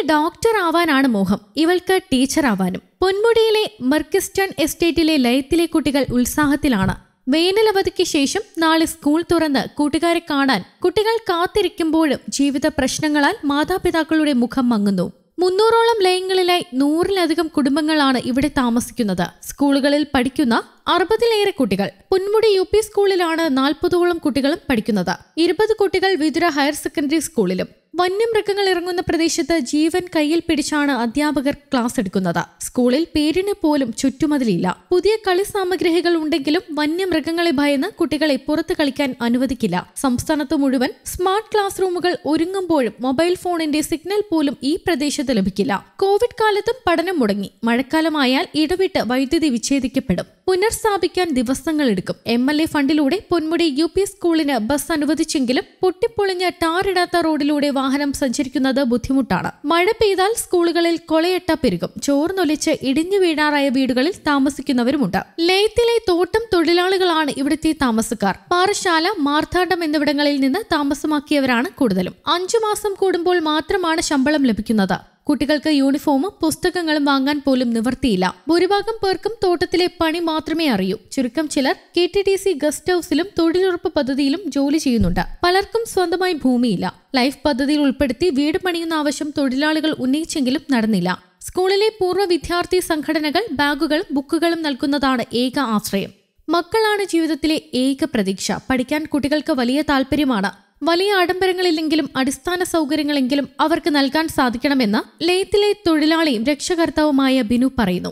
Doctor ആവാനാണ് മോഹം ഇവൾക്ക് ടീച്ചർ ആവാനും പൊന്മുടിയിലെ മെർക്കിസ്റ്റൺ എസ്റ്റേറ്റിലെ ലയത്തിലെ കുട്ടികൾ ഉത്സാഹത്തിലാണ് വേനലവധിക്ക് ശേഷം നാളെ സ്കൂൾ തുറന്ന് കൂട്ടുകാരെ കാണാൻ കുട്ടികൾ കാത്തിരിക്കുമ്പോഴും ജീവിത പ്രശ്നങ്ങളാൽ മാതാപിതാക്കളുടെ മുഖം മങ്ങുന്നു മുന്നൂറോളം ലയങ്ങളിലായി നൂറിലധികം കുടുംബങ്ങളാണ് ഇവിടെ താമസിക്കുന്നത് സ്കൂളുകളിൽ പഠിക്കുന്ന അറുപതിലേറെ കുട്ടികൾ പൊന്മുടി യു പി സ്കൂളിലാണ് നാൽപ്പതോളം കുട്ടികളും പഠിക്കുന്നത് ഇരുപത് കുട്ടികൾ വിതുര ഹയർ സെക്കൻഡറി സ്കൂളിലും വന്യമൃഗങ്ങൾ ഇറങ്ങുന്ന പ്രദേശത്ത് ജീവൻ കയ്യിൽ പിടിച്ചാണ് അധ്യാപകർ ക്ലാസ് എടുക്കുന്നത് സ്കൂളിൽ പേരിന് പോലും ചുറ്റുമതിലില്ല പുതിയ കളി സാമഗ്രികൾ ഉണ്ടെങ്കിലും വന്യമൃഗങ്ങളെ ഭയന്ന് കുട്ടികളെ പുറത്ത് കളിക്കാൻ അനുവദിക്കില്ല സംസ്ഥാനത്ത് മുഴുവൻ സ്മാർട്ട് ക്ലാസ് റൂമുകൾ ഒരുങ്ങുമ്പോഴും മൊബൈൽ ഫോണിന്റെ സിഗ്നൽ പോലും ഈ പ്രദേശത്ത് ലഭിക്കില്ല കോവിഡ് കാലത്തും പഠനം മുടങ്ങി മഴക്കാലമായാൽ ഇടവിട്ട് വൈദ്യുതി വിച്ഛേദിക്കപ്പെടും പുനർസ്ഥാപിക്കാൻ ദിവസങ്ങൾ എടുക്കും എം എൽ എ ഫണ്ടിലൂടെ പൊന്മുടി യു പി സ്കൂളിന് ബസ് അനുവദിച്ചെങ്കിലും പൊട്ടിപ്പൊളിഞ്ഞ ടാറിടാത്ത റോഡിലൂടെ വാഹനം സഞ്ചരിക്കുന്നത് ബുദ്ധിമുട്ടാണ് മഴ പെയ്താൽ സ്കൂളുകളിൽ കൊളയട്ട പെരുകും ചോർന്നൊലിച്ച് ഇടിഞ്ഞു വീഴാറായ വീടുകളിൽ താമസിക്കുന്നവരുമുണ്ട് ലയത്തിലെ തോട്ടം തൊഴിലാളികളാണ് ഇവിടുത്തെ താമസക്കാർ പാറശാല മാർത്താണ്ഡം എന്നിവിടങ്ങളിൽ നിന്ന് താമസമാക്കിയവരാണ് കൂടുതലും അഞ്ചു മാസം കൂടുമ്പോൾ മാത്രമാണ് ശമ്പളം ലഭിക്കുന്നത് കുട്ടികൾക്ക് യൂണിഫോമും പുസ്തകങ്ങളും വാങ്ങാൻ പോലും നിവർത്തിയില്ല ഭൂരിഭാഗം പേർക്കും തോട്ടത്തിലെ പണി മാത്രമേ അറിയൂ ചുരുക്കം ചിലർ K T D C guest ഹൌസിലും തൊഴിലുറപ്പ് പദ്ധതിയിലും ജോലി ചെയ്യുന്നുണ്ട് പലർക്കും സ്വന്തമായി ഭൂമിയില്ല ലൈഫ് പദ്ധതിയിൽ ഉൾപ്പെടുത്തി വീട് പണിയുന്ന ആവശ്യം തൊഴിലാളികൾ ഉന്നയിച്ചെങ്കിലും നടന്നില്ല സ്കൂളിലെ പൂർവ്വ വിദ്യാർത്ഥി സംഘടനകൾ ബാഗുകളും ബുക്കുകളും നൽകുന്നതാണ് ഏക ആശ്രയം മക്കളാണ് ജീവിതത്തിലെ ഏക പ്രതീക്ഷ പഠിക്കാൻ കുട്ടികൾക്ക് വലിയ താല്പര്യമാണ് വലിയ ആഡംബരങ്ങളില്ലെങ്കിലും അടിസ്ഥാന സൗകര്യങ്ങളെങ്കിലും അവർക്ക് നൽകാൻ സാധിക്കണമെന്ന് ലേത്തിലെ തൊഴിലാളിയും രക്ഷകർത്താവുമായ ബിനു പറയുന്നു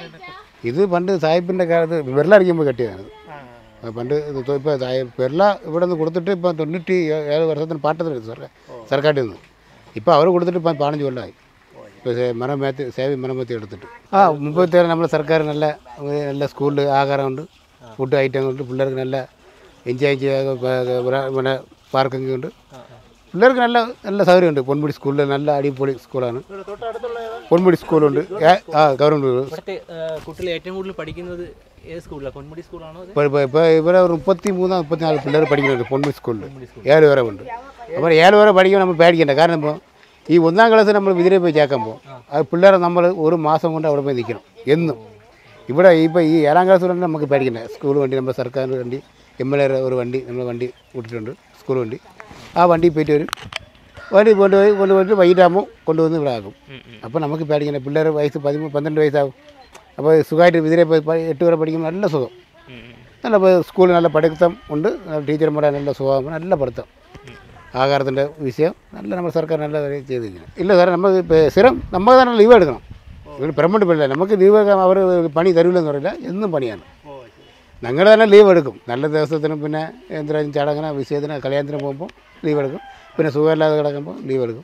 ഇത് പണ്ട് സാഹിബിൻ്റെ കാലത്ത് വിരലടിക്കുമ്പോൾ കെട്ടിയതാണ് അത് പണ്ട് ഇപ്പോൾ വിരല ഇവിടെ നിന്ന് കൊടുത്തിട്ട് ഇപ്പം തൊണ്ണൂറ്റി ഏഴ് വർഷത്തിന് പാട്ടത്തിനെടുത്തു സർക്കാർ സർക്കാരിൽ നിന്ന് ഇപ്പോൾ അവർ കൊടുത്തിട്ട് ഇപ്പം പതിനഞ്ച് കൊല്ലമായി ഇപ്പോൾ മരമേത്തി സേവി മരമേത്തി എടുത്തിട്ട് ആ മുമ്പത്തേറെ നമ്മുടെ സർക്കാർ നല്ല നല്ല സ്കൂളിൽ ആഹാരമുണ്ട് ഫുഡ് ഐറ്റങ്ങളുണ്ട് പിള്ളേർക്ക് നല്ല എൻജോയ് ചെയ്യാൻ പിന്നെ പാർക്കിംഗ് ഉണ്ട് പിള്ളേർക്ക് നല്ല നല്ല സൗകര്യമുണ്ട് പൊന്മുടി സ്കൂളിൽ നല്ല അടിപൊളി സ്കൂളാണ് പൊന്മുടി സ്കൂളുണ്ട് ഏ- ആ ഗവൺമെൻറ് ഇവിടുത്തെ കുട്ടികൾ ഏറ്റവും കൂടുതൽ പഠിക്കുന്നത് ഏത് സ്കൂളിലാണ് പൊന്മുടി സ്കൂളാണോ അത് ഇപ്പോൾ ഇപ്പോൾ ഇപ്പോൾ ഇവിടെ ഒരു മുപ്പത്തി മൂന്നോ മുപ്പത്തിനാല് പിള്ളേർ പഠിക്കുന്നുണ്ട് പൊന്മുടി സ്കൂളിൽ ഏഴ് വരെ ഉണ്ട് അപ്പോൾ ഏഴ് വരെ പഠിക്കുമ്പോൾ നമ്മൾ പേടിക്കണ്ട കാരണം ഇപ്പോൾ ഈ ഒന്നാം ക്ലാസ് നമ്മൾ വിതിരെ പോയി ചേക്കുമ്പോൾ അത് പിള്ളേരെ നമ്മൾ ഒരു മാസം കൊണ്ട് അവിടെ പോയി നിൽക്കണം എന്നും ഇവിടെ ഇപ്പോൾ ഈ ഏഴാം ക്ലാസ് കൊണ്ട് നമുക്ക് പേടിക്കണ്ട സ്കൂൾ വണ്ടി നമ്മുടെ സർക്കാർ വണ്ടി എം എൽ എ ഒരു വണ്ടി നമ്മൾ വണ്ടി വിട്ടിട്ടുണ്ട് സ്കൂൾ വണ്ടി ആ വണ്ടി പോയിട്ട് വരും വണ്ടി കൊണ്ടുപോയി കൊണ്ടുപോയിട്ട് വൈകിട്ടാകുമ്പോൾ കൊണ്ടുവന്ന് ഇവിടെ ആക്കും അപ്പോൾ നമുക്ക് പേടിക്കണ്ട പിള്ളേർ വയസ്സ് പതിമൂന്ന് പന്ത്രണ്ട് വയസ്സാകും അപ്പോൾ സുഖമായിട്ട് ഇതിലെ പോയി പ- എട്ട് വരെ പഠിക്കുമ്പോൾ നല്ല സുഖം നല്ല പ- സ്കൂളിൽ നല്ല പഠിത്തം ഉണ്ട് ടീച്ചർമാരെ നല്ല സുഖം നല്ല പഠിത്തം ആഹാരത്തിൻ്റെ വിഷയം നല്ല നമ്മുടെ സർക്കാർ നല്ല കാര്യം ചെയ്തിരിക്കുന്നത് ഇല്ല സാറേ നമ്മൾ ഇപ്പോൾ സ്ഥിരം നമ്മൾ തന്നെ ലീവ് എടുക്കണം ഇവിടെ പെർമനൻറ്റ് പിള്ളേർ നമുക്ക് ലീവ് എടുക്കാൻ അവർ പണി തരില്ലെന്ന് പറയില്ല എന്നും പണിയാണ് ഞങ്ങൾ തന്നെ ലീവ് എടുക്കും നല്ല ദിവസത്തിന് പിന്നെ എന്തിനാലും ചടങ്ങിന് വിഷയത്തിന് കല്യാണത്തിന് പോകുമ്പോൾ ലീവ് എടുക്കും പിന്നെ സുഖമില്ലാതെ കിടക്കുമ്പോൾ ലീവ് എടുക്കും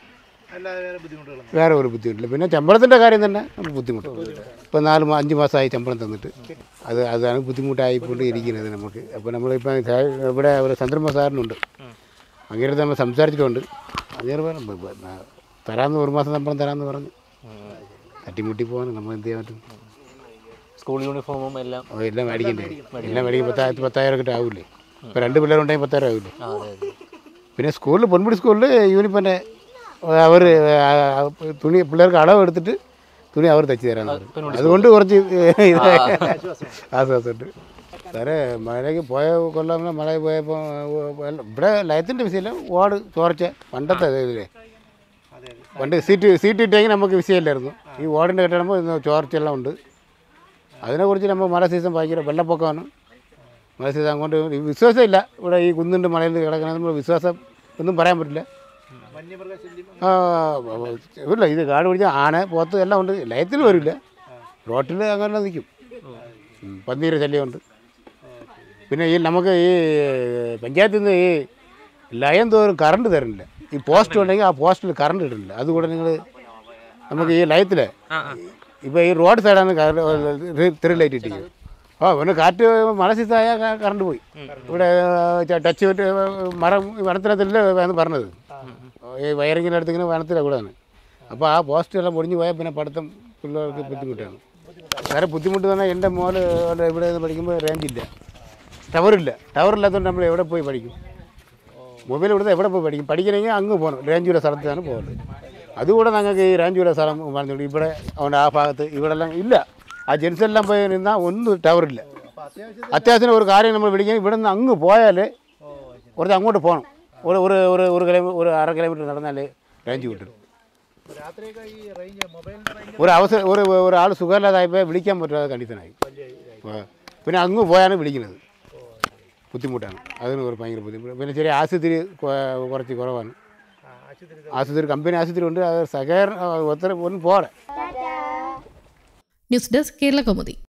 വേറെ ഒരു ബുദ്ധിമുട്ടില്ല പിന്നെ ശമ്പളത്തിൻ്റെ കാര്യം തന്നെ നമുക്ക് ബുദ്ധിമുട്ട് ഇപ്പോൾ നാല് മാ- അഞ്ച് മാസമായി ശമ്പളം തന്നിട്ട് അത് അതാണ് ബുദ്ധിമുട്ടായിക്കൊണ്ട് ഇരിക്കുന്നത് നമുക്ക് അപ്പോൾ നമ്മളിപ്പോൾ സാ- ഇവിടെ ഒരു ചന്ദ്രമ സാറിനുണ്ട് അങ്ങനെ നമ്മൾ സംസാരിച്ചിട്ടുണ്ട് അങ്ങനെ പറഞ്ഞു ബ- ബ- ന- തരാമെന്ന് ഒരു മാസം ശമ്പളം തരാമെന്ന് പറഞ്ഞു തട്ടിമുട്ടി പോകാൻ നമ്മൾ എന്ത് ചെയ്യാൻ പറ്റും സ്കൂൾ യൂണിഫോമും എല്ലാം ഓ, എല്ലാം മേടിക്കണ്ടേ എല്ലാം മേടിക്കും പത്തായിരത്തി പത്തായിരം ഒക്കെ ആവില്ലേ ഇപ്പോൾ രണ്ട് പിള്ളേരുണ്ടെങ്കിൽ പത്തായിരം ആവില്ലേ ആ, അതെ അതെ പിന്നെ സ്കൂളിൽ പൊന്മുടി സ്കൂളിൽ യൂണിഫോമിൻ്റെ അവർ തുണി പിള്ളേർക്ക് അളവ് എടുത്തിട്ട് തുണി അവർ തച്ച് തരാന്ന് പറഞ്ഞു അതുകൊണ്ട് കുറച്ച് ഇത് ആശ്വാസമുണ്ട് സാറേ മഴയ്ക്ക് പോയ കൊല്ലം മഴ പോയപ്പോൾ ഇവിടെ ലയത്തിൻ്റെ വിഷയമില്ല ഓട് ചോർച്ച പണ്ടത്തെ ഇതില്ലേ പണ്ട് സീറ്റ് സീറ്റ് ഇട്ടെങ്കിൽ നമുക്ക് വിഷയമില്ലായിരുന്നു ഈ ഓടിൻ്റെ കെട്ടിടുമ്പോൾ ചോർച്ചയെല്ലാം ഉണ്ട് അതിനെക്കുറിച്ച് നമ്മൾ മഴ സീസൺ ഭയങ്കര വെള്ളപ്പൊക്കമാണ് മഴ സീസൺ അങ്ങോട്ട് ഈ വിശ്വാസമില്ല ഇവിടെ ഈ കുന്നിൻ്റെ മലയിൽ കിടക്കണത് നമ്മൾ വിശ്വാസം ഒന്നും പറയാൻ പറ്റില്ല ആ ഇല്ല ഇത് കാട് പിടിച്ച ആന പോത്ത് എല്ലാം ഉണ്ട് ലയത്തിൽ വരില്ല റോട്ടിൽ അങ്ങനെ നിൽക്കും ഉം, പന്നീര് ശല്യമുണ്ട് പിന്നെ ഈ നമുക്ക് ഈ പഞ്ചായത്തിൽ നിന്ന് ഈ ലയം തോറും കറണ്ട് തരുന്നില്ല ഈ പോസ്റ്റ് ഉണ്ടെങ്കിൽ ആ പോസ്റ്റിൽ കറണ്ട് ഇടുന്നില്ല അതുകൂടെ നിങ്ങൾ നമുക്ക് ഈ ലയത്തിൽ ഇപ്പോൾ ഈ റോഡ് സൈഡാണ് തെറി ലൈറ്റ് ഇട്ടിരിക്കുന്നത് ആ പിന്നെ കാറ്റ് മഴ സീസണായാൽ കറണ്ട് പോയി ഇവിടെ ച- ടച്ച് വിട്ട് മരം വനത്തിനകത്തില്ല എന്ന് പറഞ്ഞത് ഈ വയറിങ്ങിൻ്റെ അടുത്ത് ഇങ്ങനെ വനത്തിലെ കൂടെയാണ് അപ്പോൾ ആ പോസ്റ്റ് എല്ലാം പൊടിഞ്ഞു പോയാൽ പിന്നെ പഠിത്തം പിള്ളേർക്ക് ബുദ്ധിമുട്ടാണ് വേറെ ബുദ്ധിമുട്ട് പറഞ്ഞാൽ എൻ്റെ മോന് അവിടെ ഇവിടെ നിന്ന് പഠിക്കുമ്പോൾ റേഞ്ചില്ല ടവറില്ല ടവറില്ലാത്തതുകൊണ്ട് നമ്മൾ എവിടെ പോയി പഠിക്കും മൊബൈൽ ഇവിടുന്ന് എവിടെ പോയി പഠിക്കും പഠിക്കണമെങ്കിൽ അങ്ങ് പോകണം റേഞ്ചുള്ള സ്ഥലത്താണ് പോകുന്നത് അതുകൂടെ ഞങ്ങൾക്ക് ഈ റേഞ്ചുള്ള സ്ഥലം പറഞ്ഞിട്ട് ഇവിടെ അവൻ്റെ ആ ഭാഗത്ത് ഇവിടെ എല്ലാം ഇല്ല ആ ജെൻസെല്ലാം പോയി നിന്നാൽ ഒന്നും ടവറില്ല അത്യാവശ്യം ഒരു കാര്യം നമ്മൾ വിളിക്കാൻ ഇവിടെ നിന്ന് അങ്ങ് പോയാൽ കുറച്ച് അങ്ങോട്ട് പോകണം ഒരു ഒരു ഒരു ഒരു കിലോമീറ്റർ ഒരു അര കിലോമീറ്റർ നടന്നാലേ റേഞ്ച് കിട്ടും രാത്രിയൊക്കെ ഈ റേഞ്ച് മൊബൈലിൻ്റെ റേഞ്ച് ഒരു അവസരം ഒരു ഒരാൾ സുഖമില്ലാതായപ്പോൾ വിളിക്കാൻ പറ്റാതെ കണ്ടീഷനായി ആ. പിന്നെ അങ്ങ് പോയാണ് വിളിക്കുന്നത് ബുദ്ധിമുട്ടാണ് അതിന് ഒരു ഭയങ്കര ബുദ്ധിമുട്ട് പിന്നെ ചെറിയ ആശുപത്രി കൊ- കുറച്ച് കുറവാണ് ആശുപത്രി ആശുപത്രി കമ്പനി ആശുപത്രി ഉണ്ട് അത് സഹകരണം ഒത്തിരി ഒന്നും പോരാ ന്യൂസ് ഡെസ്ക് കേരള കൗമുദി